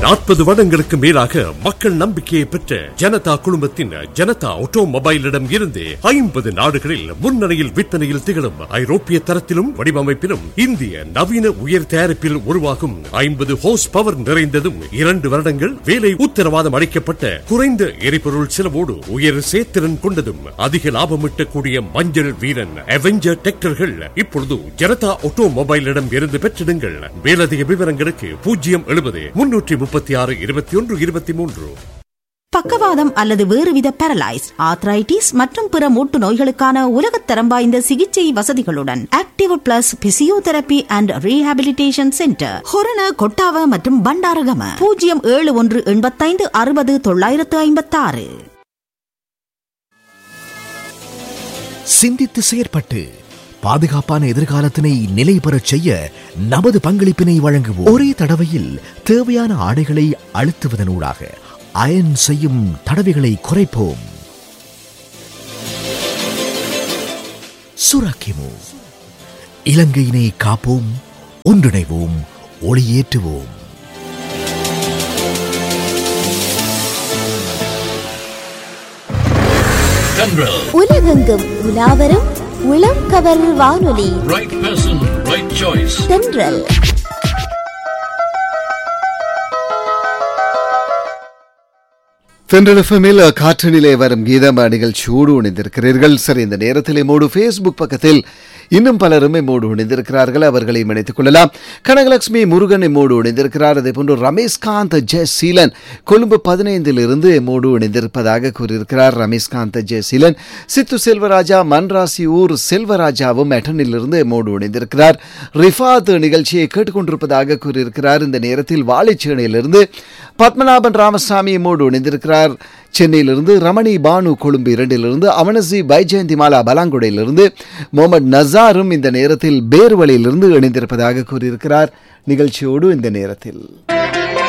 நாற்பது வருடங்களுக்கு மேலாக மக்கள் நம்பிக்கையை பெற்ற ஜனதா குழுமத்தின் ஜனதா ஆட்டோமொபைலிடம் இருந்து ஐம்பது நாடுகளில் முன்னணியில் விற்பனையில் திகழும் ஐரோப்பிய தரத்திலும் வடிவமைப்பிலும் இந்திய நவீன உயர் தயாரிப்பில் உருவாகும் ஐம்பது ஹோஸ் பவர் நிறைந்ததும் இரண்டு வருடங்கள் வேலை உத்தரவாதம் அளிக்கப்பட்ட குறைந்த எரிபொருள் செலவோடு உயர் சேத்திறன் கொண்டதும் அதிக லாபம் ஈட்டக்கூடிய மஞ்சள் வீரன் அவெஞ்சர் டிராக்டர்கள் இப்பொழுது ஜனதா ஆட்டோமொபைலிடம் இருந்து பெற்றிடுங்கள் மேலதிக விவரங்களுக்கு பூஜ்ஜியம் எழுபது முன்னூற்றி முப்பத்தி ஆறு இருபத்தி ஒன்று இருபத்தி மூன்று பக்கவாதம் அல்லது வேறுவித பேரலைஸ் ஆத்ரைட்டிஸ் மற்றும் பிற மூட்டு நோய்களுக்கான உலகத்தரம் வாய்ந்த சிகிச்சை வசதிகளுடன் active plus physiotherapy and rehabilitation centre Horana Kottawa மற்றும் பண்டாரகம பூஜ்ஜியம் ஏழு ஒன்று எண்பத்தைந்து அறுபது தொள்ளாயிரத்து ஐம்பத்தாறு சிந்தித்து செயற்பட்டு பாதுகாப்பான எதிர்காலத்தினை நிலை பெறச் செய்ய நமது பங்களிப்பினை வழங்குவோம் ஒரே தடவையில் தேவையான ஆடைகளை அழுத்துவதனூடாக அயன் செய்யும் தடவைகளை குறைப்போம் சுராக்கிமோ இலங்கையினை காப்போம் ஒன்றிணைவோம் ஒளியேற்றுவோம் Tendril. உலகெங்கும் உலாவரும் உளம் கவர் வானொலி Right person, right choice. தென்றல் தென்றலஃபமில் காற்றநிலை வரும் கீதம் நிகழ்ச்சியோடு இணைந்திருக்கிறீர்கள் சரி இந்த நேரத்தில் எம்மோடு ஃபேஸ்புக் பக்கத்தில் இன்னும் பலரும் எம்மோடு இணைந்திருக்கிறார்கள் அவர்களை இணைத்துக் கொள்ளலாம் கனகலட்சுமி முருகன் எம்மோடு இணைந்திருக்கிறார் அதே போன்று ரமேஷ்காந்த் ஜெயசீலன் கொழும்பு பதினைந்தில் இருந்து எம்மோடு இணைந்திருப்பதாக கூறியிருக்கிறார் ரமேஷ்காந்த் ஜெயசீலன் சித்து செல்வராஜா மன்ராசி ஊர் செல்வராஜாவும் எட்டனிலிருந்து எம்மோடு இணைந்திருக்கிறார் ரிஃபாத் நிகழ்ச்சியை கேட்டுக்கொண்டிருப்பதாக கூறியிருக்கிறார் இந்த நேரத்தில் வாழைச்சேனையிலிருந்து பத்மநாபன் ராமசாமி எம்மோடு இணைந்திருக்கிறார் சென்னையிலிருந்து ரமணி பானு கொழும்பு இரண்டிலிருந்து அவனசி பைஜெயந்தி மாலா பலாங்குடையிலிருந்து முகமது நசாரும் இந்த நேரத்தில் பேர்வழியிலிருந்து இணைந்திருப்பதாக கூறியிருக்கிறார் நிகழ்ச்சியோடு இந்த நேரத்தில்